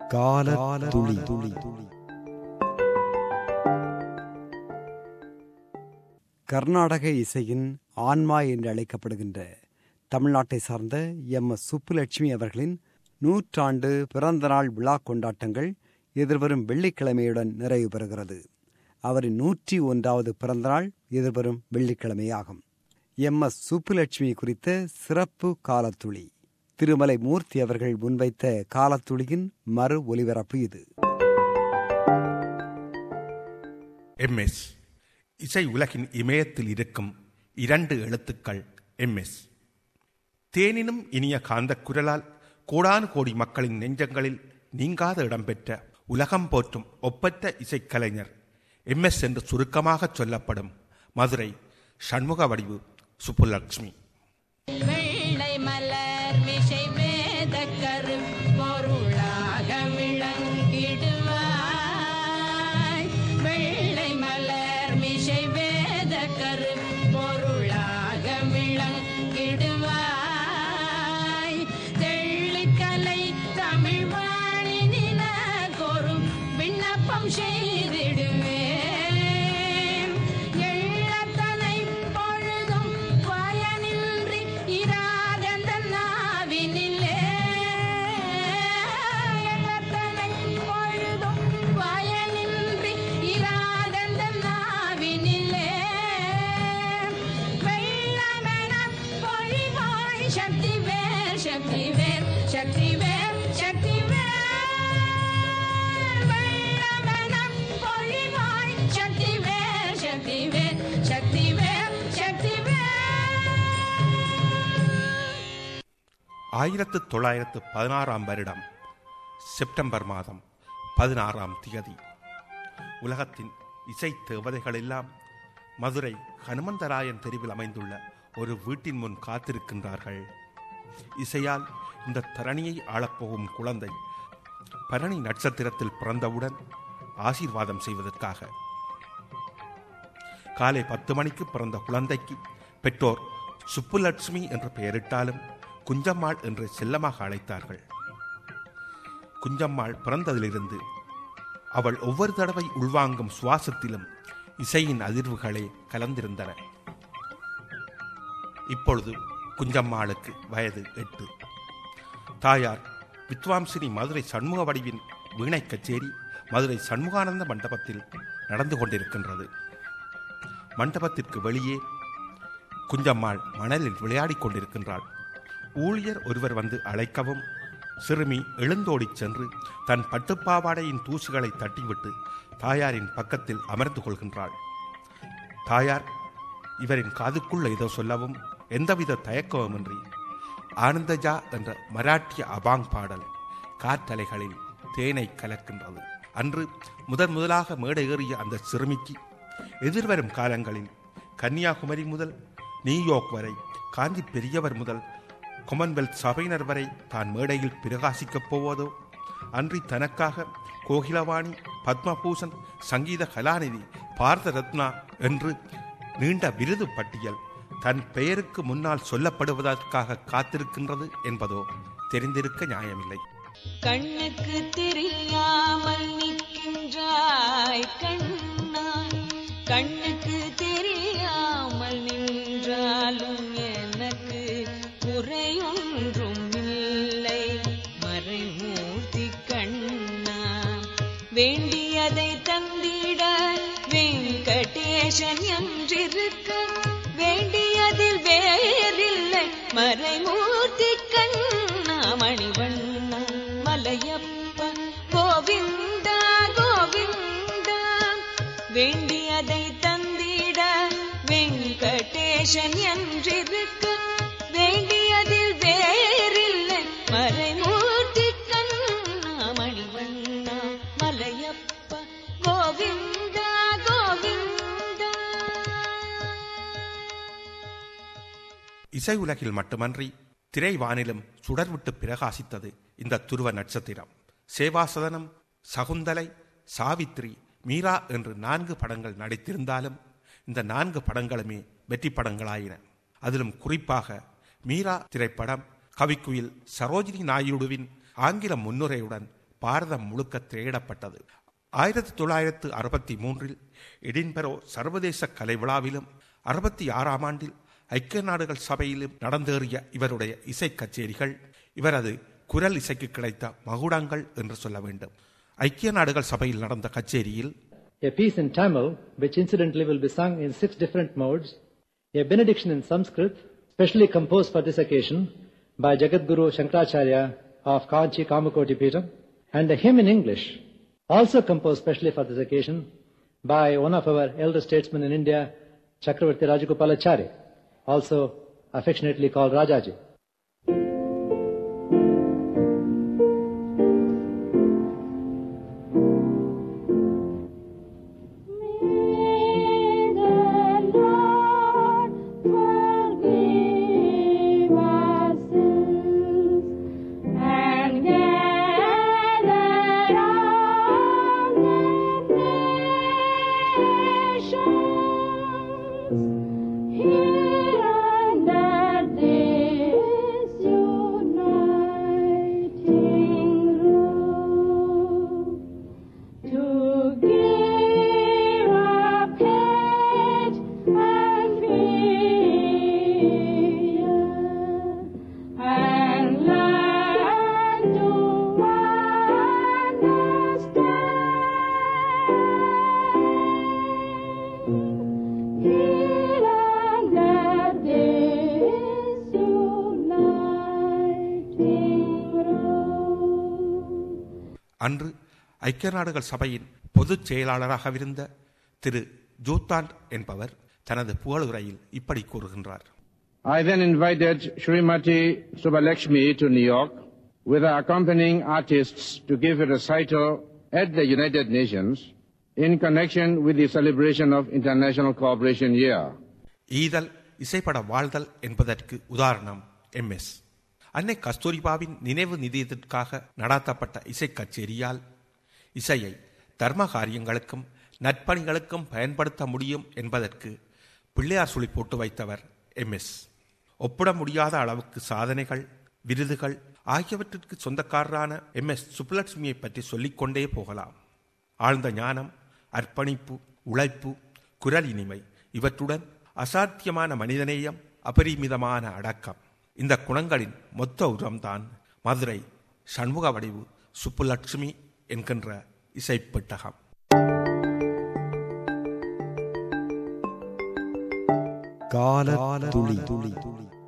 கால துளி துளி கர்நாடக இசையின் ஆன்மா என்று அழைக்கப்படுகின்ற தமிழ்நாட்டை சார்ந்த எம் எஸ் சுப்புலட்சுமி அவர்களின் நூற்றாண்டு பிறந்த நாள் விழா கொண்டாட்டங்கள் எதிர்வரும் வெள்ளிக்கிழமையுடன் நிறைவு பெறுகிறது அவரின் நூற்றி ஒன்றாவது பிறந்தநாள் எதிர்வரும் வெள்ளிக்கிழமையாகும் எம் எஸ் சுப்புலட்சுமி குறித்த சிறப்பு காலத்துளி திருமலை மூர்த்தி அவர்கள் முன்வைத்த காலத்துளியின் மறு ஒலிபரப்பு இது எம்எஸ் இசை உலகின் இமயத்தில் இருக்கும் இரண்டு எழுத்துக்கள் எம்எஸ் தேனினும் இனிய காந்த குரலால் கோடானு கோடி மக்களின் நெஞ்சங்களில் நீங்காத இடம்பெற்ற உலகம் போற்றும் ஒப்பற்ற இசைக்கலைஞர் எம்எஸ் என்று சுருக்கமாக சொல்லப்படும் மதுரை சண்முக வடிவு சுப்புலட்சுமி வெள்ளை மலர் மிசை வேத கரு பொருளாக விளங்கிடுவாய் வெள்ளை மலர் மிசை வேத கரு பொருளாக விளங்கிடுவாய் தெள்ளிக்கலை தமிழ் வாணி நிலகொரு விண்ணப்பம் செய்திடுவேன் எள்ளத்தனை பொழுதும் பயனின்றி இராதந்த நாவினிலே எள்ளத்தனை பொழுதும் பயனின்றி இராதந்த நாவினிலே வெள்ளமெனப் பொழிவாய் சக்தி வேர் சக்தி வேர் சக்தி வேர் சக்தி வேர் வெள்ளமெனப் பொழிவாய் சக்தி வேர் சக்தி வேர் சக்தி வேர் சக்தி வேர் ஆயிரத்து தொள்ளாயிரத்து பதினாறாம் வருடம் செப்டம்பர் மாதம் பதினாறாம் திகதி உலகத்தின் இசை தேவதைகளெல்லாம் மதுரை ஹனுமந்தராயன் தெருவில் அமைந்துள்ள ஒரு வீட்டின் முன் காத்திருக்கின்றார்கள் இசையால் இந்த தரணியை ஆளப்போகும் குழந்தை பரணி நட்சத்திரத்தில் பிறந்தவுடன் ஆசீர்வாதம் செய்வதற்காக காலை பத்து மணிக்கு பிறந்த குழந்தைக்கு பெற்றோர் சுப்புலட்சுமி என்று பெயரிட்டாலும் குஞ்சம்மாள் என்று செல்லமாக அழைத்தார்கள் குஞ்சம்மாள் பிறந்ததிலிருந்து அவள் ஒவ்வொரு தடவை உள்வாங்கும் சுவாசத்திலும் இசையின் அதிர்வுகளே கலந்திருந்தன இப்பொழுது குஞ்சம்மாளுக்கு வயது எட்டு தாயார் வித்வாம்சினி மதுரை சண்முக வடிவின் வீணை கச்சேரி மதுரை சண்முகானந்த மண்டபத்தில் நடந்து கொண்டிருக்கின்றது மண்டபத்திற்கு வெளியே குஞ்சம்மாள் மணலில் விளையாடிக் கொண்டிருக்கின்றாள் ஊழியர் ஒருவர் வந்து அழைக்கவும் சிறுமி எழுந்தோடிச் சென்று தன் பட்டுப்பாவாடையின் தூசுகளை தட்டிவிட்டு தாயாரின் பக்கத்தில் அமர்ந்து கொள்கின்றாள் தாயார் இவரின் காதுக்குள்ள ஏதோ சொல்லவும் எந்தவித தயக்கமுமின்றி ஆனந்தஜா என்ற மராட்டிய அபாங் பாடல் காற்றலைகளில் தேனை கலக்கின்றது அன்று முதன் முதலாக மேடை ஏறிய அந்த சிறுமிக்கு எதிர்வரும் காலங்களில் கன்னியாகுமரி முதல் நியூயார்க் வரை காஞ்சி பெரியவர் முதல் கொமன்வெல்த் சபையினர் வரை தான் மேடையில் பிரகாசிக்கப் போவதோ அன்றி தனக்காக கோகிலவாணி பத்மபூஷன் சங்கீத கலாநிதி பாரத ரத்னா என்று நீண்ட விருது பட்டியல் தன் பெயருக்கு முன்னால் சொல்லப்படுவதற்காக காத்திருக்கின்றது என்பதோ தெரிந்திருக்க நியாயமில்லை கண்ணுக்கு தெரியாமல் நிற்கின்றாய் கண்ணா கண்ணுக்கு தெரியாமல் நின்றாலும் எனக்கு குறையொன்றும் இல்லை மறைமூர்த்தி கண்ணா வேண்டியதை தந்திட வெங்கடேசன் என்றிருக்க வேண்டியதில் வேறில்லை மறைமூர்த்தி கண்ணா மணிவண்ணா மலையப்ப கோவிந்தா கோவிந்தா வேண்டியதை தந்திட வெங்கடேசன் என்றிருக்க வேண்டியதில் வேறில்லை மறைமூர்த்தி கண்ணா மணிவண்ணா மலையப்ப கோவிந்தா கோவிந்தா இசை உலகில் மட்டுமன்றி திரைவானிலும் சுடர்விட்டு பிரகாசித்தது இந்த துருவ நட்சத்திரம் சேவாசதனம் சகுந்தலை சாவித்ரி மீரா என்று நான்கு படங்கள் நடித்திருந்தாலும் இந்த நான்கு படங்களுமே வெற்றி படங்களாயின அதிலும் குறிப்பாக மீரா திரைப்படம் கவிக்குயில் சரோஜினி நாயுடுவின் ஆங்கில முன்னுரையுடன் பாரதம் முழுக்க திரையிடப்பட்டது ஆயிரத்தி தொள்ளாயிரத்து அறுபத்தி மூன்றில் எடின்பரோ சர்வதேச கலை விழாவிலும் அறுபத்தி ஆறாம் ஆண்டில் ஐக்கிய நாடுகள் சபையிலும் நடந்தேறிய இவருடைய இசை கச்சேரிகள் இவரது குரல் இசைக்கு கிடைத்த மகுடங்கள் என்று சொல்ல வேண்டும் ஐக்கிய நாடுகள் சபையில் நடந்த கச்சேரியில் a piece in Tamil, which incidentally will be sung in six different modes, a benediction in Sanskrit, specially composed for this occasion by Jagadguru Shankaracharya of Kanchi Kamakoti Peetham, and a hymn in English, also composed specially for this occasion by one of our elder statesmen in India, Chakravarti Rajagopalachari, also affectionately called Rajaji. May the Lord forgive our sins and gather round the nations here under this uniting roof to give up hate and fear and learn to understand here under this uniting roof. அன்று ஐக்கிய நாடுகள் சபையின் பொதுச் செயலாளராகவிருந்த திரு ஜூத்தாண்ட் என்பவர் தனது புகழுரையில் இப்படி கூறுகின்றார் I then invited Srimati Subbalakshmi to New York with her accompanying artists to give a recital at the United Nations in connection with the celebration of International Cooperation Year. ஈதல் இசைப்பட வாழ்தல் என்பதற்கு உதாரணம் எம்எஸ் அன்னை கஸ்தூரிபாவின் நினைவு நிதியத்திற்காக நடாத்தப்பட்ட இசை கச்சேரியால் இசையை தர்ம காரியங்களுக்கும் நற்பணிகளுக்கும் பயன்படுத்த முடியும் என்பதற்கு பிள்ளையார் சுழி போட்டு வைத்தவர் எம்எஸ் ஒப்பிட முடியாத அளவுக்கு சாதனைகள் விருதுகள் ஆகியவற்றிற்கு சொந்தக்காரரான எம்எஸ் சுப்புலட்சுமியை பற்றி சொல்லிக்கொண்டே போகலாம் ஆழ்ந்த ஞானம் அர்ப்பணிப்பு உழைப்பு குரல் இனிமை இவற்றுடன் அசாத்தியமான மனிதநேயம் அபரிமிதமான அடக்கம் இந்த குணங்களின் மொத்த உரம்தான் மதுரை சண்முக வடிவு சுப்புலட்சுமி என்கின்ற இசைப்பெட்டகம் கால துளி துளி